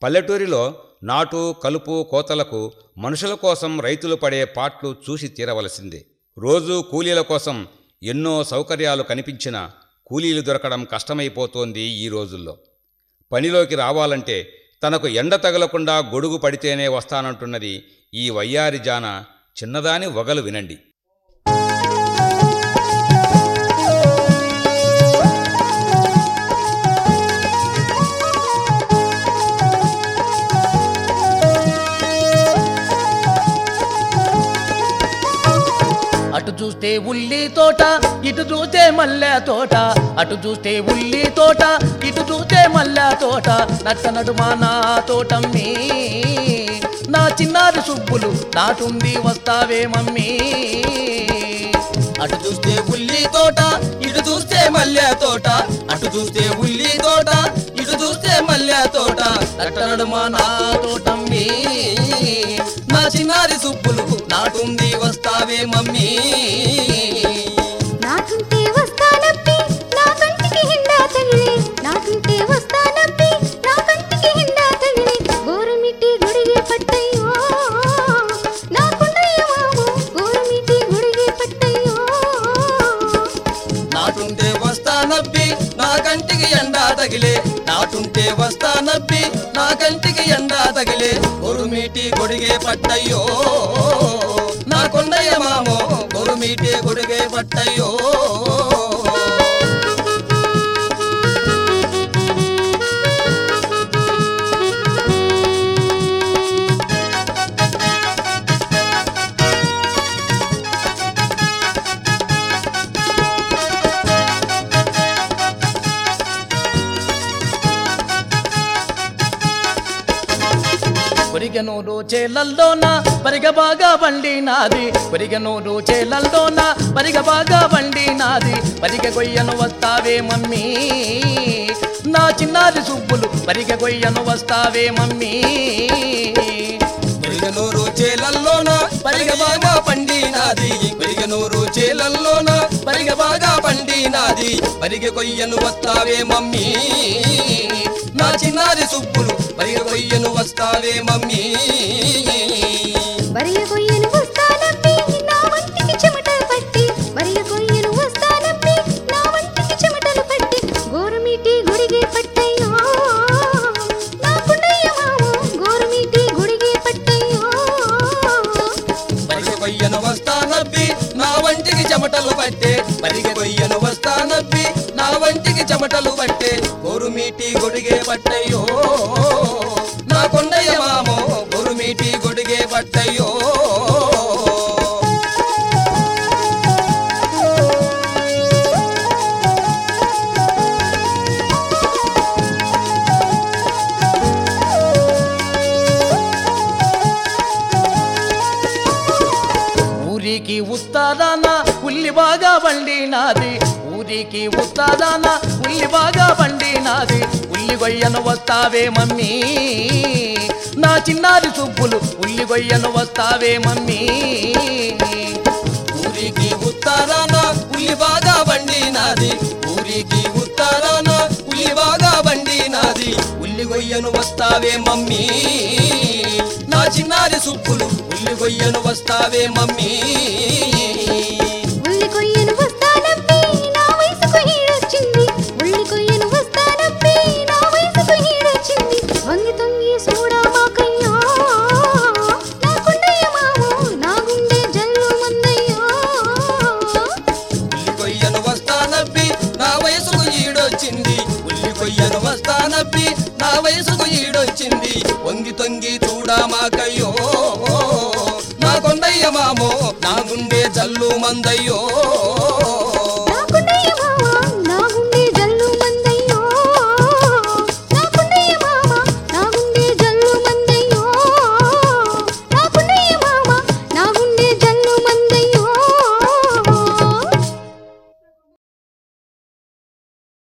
పల్లెటూరిలో నాటు కలుపు కోతలకు మనుషుల కోసం రైతులు పడే పాట్లు చూసి తీరవలసిందే రోజూ కూలీల కోసం ఎన్నో సౌకర్యాలు కనిపించినా కూలీలు దొరకడం కష్టమైపోతోంది ఈ రోజుల్లో పనిలోకి రావాలంటే తనకు ఎండ తగలకుండా గొడుగు పడితేనే వస్తానంటున్నది ఈ వయ్యారి జాన చిన్నదాని వగలు వినండి అటు చూస్తే ఉల్లి తోట ఇటు చూస్తే మల్లె తోట అటు చూస్తే ఉల్లి తోట ఇటు చూస్తే మల్లె తోట నట్ట నడుమా నా తోటమ్మి నా చిన్నారి సుబ్బులు నాటుంది వస్తావే మమ్మీ అటు చూస్తే ఉల్లి తోట ఇటు చూస్తే మల్లె తోట అటు చూస్తే ఉల్లి తోట ఇటు చూస్తే మల్లె తోట నట్టనడు మా నా తోటమ్మి నా చిన్నారి సుబ్బులు నాటుంది వస్తావే మమ్మీ నాకుంటే వస్తానప్పి నా కంటికి హిండా తగిలి నాకుంటే వస్తానప్పి నా కంటికి హిండా తగిలి గోరుమిట్టి గుడిగే పట్టయ్యో నాకుండయ్య మాము గోరుమిట్టి గుడిగే పట్టయ్యో నాటుంటే వస్తానబ్బి నా కంటికి ఎండా తగిలే నాటుంటే వస్తానబ్బి నా కంటికి ఎండా తగిలే గొరుమీటి గొడిగే పట్టయ్యో నా కొండయ్య మామో గొరుమీటి గొడిగే పట్టయ్యో కొరిగనూరు చేలల్లోన పరిగ బాగా బండి నాది కొరిగనూరు చేలల్లోన పరిగ బాగా బండి నాది పరిగ కొయ్యను వస్తావే మమ్మీ నా చిన్నారి సుబ్బులు పరిగ కొయ్యను వస్తావే మమ్మీ పెరిగనూరు చేలల్లోన పరిగ బాగా పండినాది పెరిగనూరు చేలల్లోన పరిగ బాగా పండినాది పరిగ కొయ్యను వస్తావే మమ్మీ నా చిన్నారి సుబ్బులు పరిగ కొయ్యను వస్తావే మమ్మీ వరియ కొయ్యను వస్తానప్పి నా వంటికి చెమటలు పట్టి వరియ కొయ్యను వస్తానప్పి నా వంటికి చెమటలు పట్టి గోరుమిటి గుడిగే పట్టయ్యో నాకుండయ్య మాము గోరుమిటి గుడిగే పట్టయ్యో పరిగ కొయ్యను వస్తానబ్బి నా వంటికి చెమటలు పట్టే పరిగ కొయ్యను వస్తానబ్బి నా వంటికి చెమటలు పట్టే గోరుమీటి గొడిగే పట్టయ్యో నా కొండయ్య మామో గోరుమీటి గొడిగే పట్టయ్యో ఊరికి ఉత్తాదాన ఉల్లి బాగా బండి నాది ఊరికి ఉత్తాదాన ఉల్లి బాగా బండి నాది ఉల్లి గొయ్యను వస్తావే మమ్మీ నా చిన్నారి సుబ్బులు ఉల్లి గొయ్యను వస్తావే మమ్మీ ఊరికి ఉత్తరాన ఉల్లి బాగా బండి నాది ఊరికి ఉత్తరాన ఉల్లి బాగా బండి నాది ఉల్లి గొయ్యను వస్తావే మమ్మీ నా చిన్నారి సుప్పులు ఉల్లి గొయ్యను వస్తావే మమ్మీ ఉల్లి కొయ్యను వస్తానప్పి నా వయసుకు ఈడొచ్చింది ఉల్లి కొయ్యను వస్తానప్పి నా వయసుకు ఈడొచ్చింది వంగి తొంగి చూడా మాకయ్యో నాకుండయ్య మాము నా గుండె జల్లు మందయ్యో ఉల్లి కొయ్యను వస్తానబ్బి నా వయసుకు ఈడొచ్చింది ఉల్లి కొయ్యను వస్తానబ్బి నా వయసుకు ఈడొచ్చింది వంగి తొంగి చూడా మాకయ్యో నా కొండయ్య మామో నా గుండె జల్లు మందయ్యో